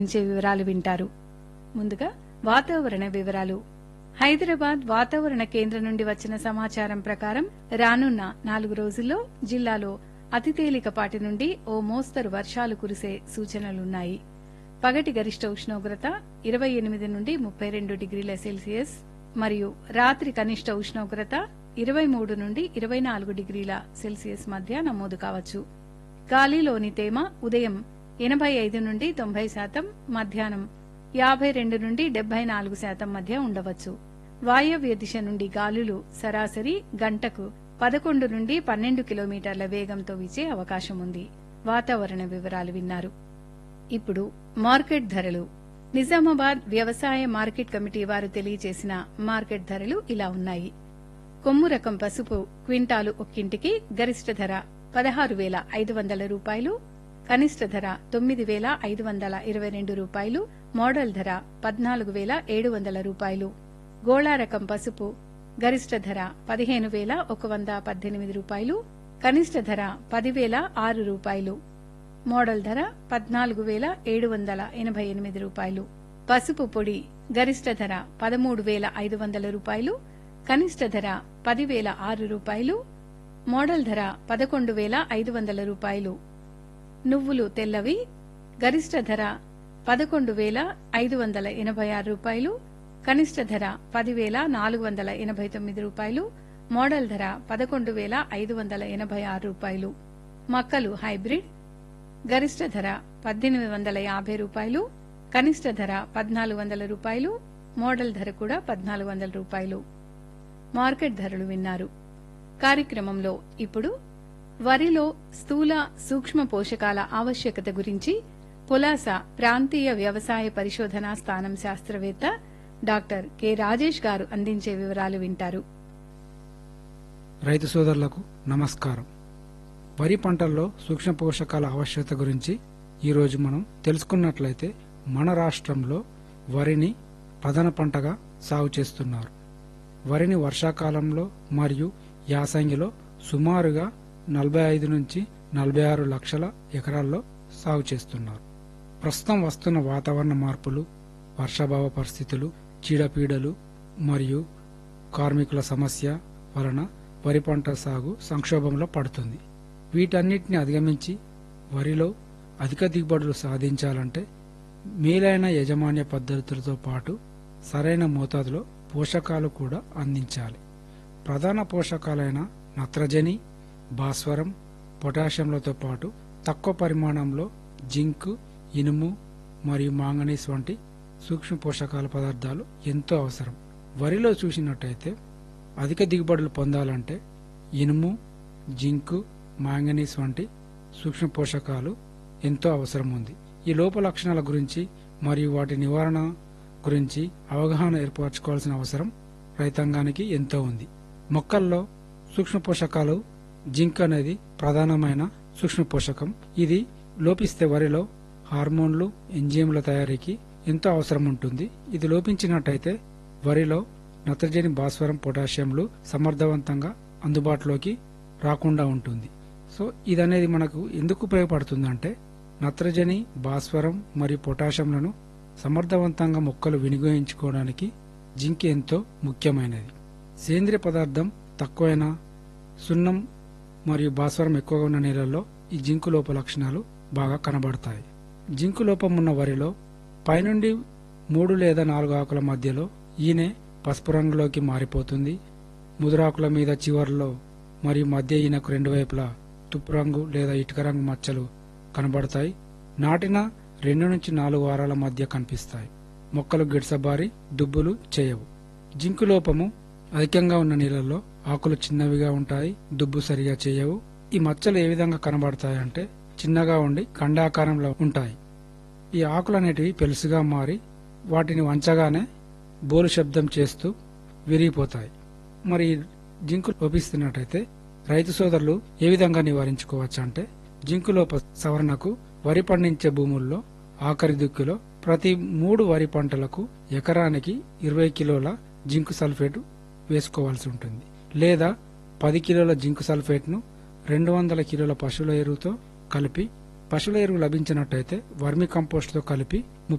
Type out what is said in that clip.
ఇచ్చే వివరాలు వింటారు ముందుగా వాతావరణ వివరాలు హైదరాబాద్ వాతావరణ కేంద్రం నుండి వచ్చిన సమాచారం ప్రకారం రానున్న నాలుగు రోజుల్లో జిల్లాలో అతి తేలికపాటి నుండి ఓ మోస్తరు వర్షాలు కురిసే సూచనలున్నాయి పగటి గరిష్ట ఉష్ణోగ్రత ఇరవై ఎనిమిది నుండి ముప్పై రెండు డిగ్రీల సెల్సియస్ మరియు రాత్రి కనిష్ట ఉష్ణోగ్రత ఇరవై మూడు నుండి ఇరవై నాలుగు డిగ్రీల సెల్సియస్ మధ్య నమోదు కావచ్చు గాలిలోని తేమ ఉదయం ఎనభై ఐదు నుండి తొంభై శాతం మధ్యాహ్నం యాభై రెండు నుండి డెబ్బై నాలుగు శాతం మధ్య ఉండవచ్చు వాయవ్య దిశ నుండి గాలులు సరాసరి గంటకు పదకొండు నుండి పన్నెండు కిలోమీటర్ల వేగంతో వీచే అవకాశం ఉంది వాతావరణ వివరాలు విన్నారు ఇప్పుడు మార్కెట్ ధరలు నిజామాబాద్ వ్యవసాయ మార్కెట్ కమిటీ వారు తెలియజేసిన మార్కెట్ ధరలు ఇలా ఉన్నాయి కొమ్ము రకం పసుపు క్వింటాలు ఒక్కింటికి గరిష్ట ధర పదహారు వేల ఐదు వందల రూపాయలు కనిష్ట ధర తొమ్మిది వేల ఐదు వందల ఇరవై రెండు రూపాయలు మోడల్ ధర పద్నాలుగు వేల ఏడు వందల రూపాయలు గోళా రకం పసుపు గరిష్ట ధర పదిహేను వేల ఒక వంద పద్దెనిమిది రూపాయలు కనిష్ట ధర పదివేల ఆరు రూపాయలు మోడల్ ధర పద్నాలుగు వేల ఏడు వందల ఎనభై ఎనిమిది రూపాయలు పసుపు పొడి గరిష్ట ధర పదమూడు వేల ఐదు వందల రూపాయలు కనిష్ట ధర పదివేల ఆరు రూపాయలు మోడల్ ధర పదకొండు వేల ఐదు వందల రూపాయలు నువ్వులు తెల్లవి గరిష్ట ధర పదకొండు వేల ఐదు వందల ఎనభై ఆరు రూపాయలు కనిష్ట ధర పదివేల నాలుగు వందల ఎనభై తొమ్మిది రూపాయలు మోడల్ ధర పదకొండు వేల ఐదు వందల ఎనభై ఆరు రూపాయలు మక్కలు హైబ్రిడ్ గరిష్ట ధర పద్దెనిమిది వందల యాభై రూపాయలు కనిష్ట ధర పద్నాలుగు వందల రూపాయలు మోడల్ ధర కూడా పద్నాలుగు వందల రూపాయలు మార్కెట్ ధరలు విన్నారు కార్యక్రమంలో ఇప్పుడు వరిలో స్థూల సూక్ష్మ పోషకాల ఆవశ్యకత గురించి పులాస ప్రాంతీయ వ్యవసాయ పరిశోధనా స్థానం శాస్త్రవేత్త డాక్టర్ కె రాజేష్ గారు అందించే వివరాలు వింటారు రైతు సోదరులకు నమస్కారం వరి పంటల్లో సూక్ష్మ పోషకాల ఆవశ్యకత గురించి ఈరోజు మనం తెలుసుకున్నట్లయితే మన రాష్ట్రంలో వరిని ప్రధాన పంటగా సాగు చేస్తున్నారు వరిని వర్షాకాలంలో మరియు యాసంగిలో సుమారుగా నలభై ఐదు నుంచి నలభై ఆరు లక్షల ఎకరాల్లో సాగు చేస్తున్నారు ప్రస్తుతం వస్తున్న వాతావరణ మార్పులు వర్షాభావ పరిస్థితులు చీడపీడలు మరియు కార్మికుల సమస్య వలన వరి పంట సాగు సంక్షోభంలో పడుతుంది వీటన్నిటిని అధిగమించి వరిలో అధిక దిగుబడులు సాధించాలంటే మేలైన యజమాన్య పద్ధతులతో పాటు సరైన మోతాదులో పోషకాలు కూడా అందించాలి ప్రధాన పోషకాలైన నత్రజని భాస్వరం పొటాషియంలతో పాటు తక్కువ పరిమాణంలో జింక్ ఇనుము మరియు మాంగనీస్ వంటి సూక్ష్మ పోషకాల పదార్థాలు ఎంతో అవసరం వరిలో చూసినట్టయితే అధిక దిగుబడులు పొందాలంటే ఇనుము జింకు మాంగనీస్ వంటి సూక్ష్మ పోషకాలు ఎంతో అవసరం ఉంది ఈ లోప లక్షణాల గురించి మరియు వాటి నివారణ గురించి అవగాహన ఏర్పరచుకోవాల్సిన అవసరం రైతాంగానికి ఎంతో ఉంది మొక్కల్లో సూక్ష్మ పోషకాలు జింక్ అనేది ప్రధానమైన సూక్ష్మ పోషకం ఇది లోపిస్తే వరిలో హార్మోన్లు ఎంజిఎంల తయారీకి ఎంతో అవసరం ఉంటుంది ఇది లోపించినట్టయితే వరిలో నత్రజని భాస్వరం పొటాషియంలు సమర్థవంతంగా అందుబాటులోకి రాకుండా ఉంటుంది సో ఇదనేది మనకు ఎందుకు ఉపయోగపడుతుందంటే నత్రజని భాస్వరం మరియు పొటాషియంలను సమర్థవంతంగా మొక్కలు వినియోగించుకోవడానికి జింక్ ఎంతో ముఖ్యమైనది సేంద్రియ పదార్థం తక్కువైన సున్నం మరియు భాస్వరం ఎక్కువగా ఉన్న నేలల్లో ఈ జింకు లోప లక్షణాలు బాగా కనబడతాయి జింకు లోపం ఉన్న వరిలో పైనుండి మూడు లేదా నాలుగు ఆకుల మధ్యలో ఈనె పసుపు రంగులోకి మారిపోతుంది ముదురాకుల మీద చివర్లో మరియు మధ్య ఈనకు రెండు వైపులా తుప్పు రంగు లేదా ఇటుక రంగు మచ్చలు కనబడతాయి నాటిన రెండు నుంచి నాలుగు వారాల మధ్య కనిపిస్తాయి మొక్కలు గిడ్సబారి దుబ్బులు చేయవు జింకు లోపము అధికంగా ఉన్న నీళ్ళల్లో ఆకులు చిన్నవిగా ఉంటాయి దుబ్బు సరిగా చేయవు ఈ మచ్చలు ఏ విధంగా కనబడతాయంటే చిన్నగా ఉండి ఖండాకారంలో ఉంటాయి ఈ ఆకులు అనేటివి పెలుసుగా మారి వాటిని వంచగానే బోలు శబ్దం చేస్తూ విరిగిపోతాయి మరి ఈ జింకు లోపిస్తున్నట్టయితే రైతు సోదరులు ఏ విధంగా నివారించుకోవచ్చు అంటే జింకు లోప సవరణకు వరి పండించే భూముల్లో ఆఖరి దుక్కిలో ప్రతి మూడు వరి పంటలకు ఎకరానికి ఇరవై కిలోల జింకు సల్ఫేట్ వేసుకోవాల్సి ఉంటుంది లేదా పది కిలోల జింకు సల్ఫేట్ను రెండు వందల కిలోల పశువుల ఎరువుతో కలిపి పశువుల ఎరువు లభించినట్టయితే వర్మి కంపోస్ట్తో కలిపి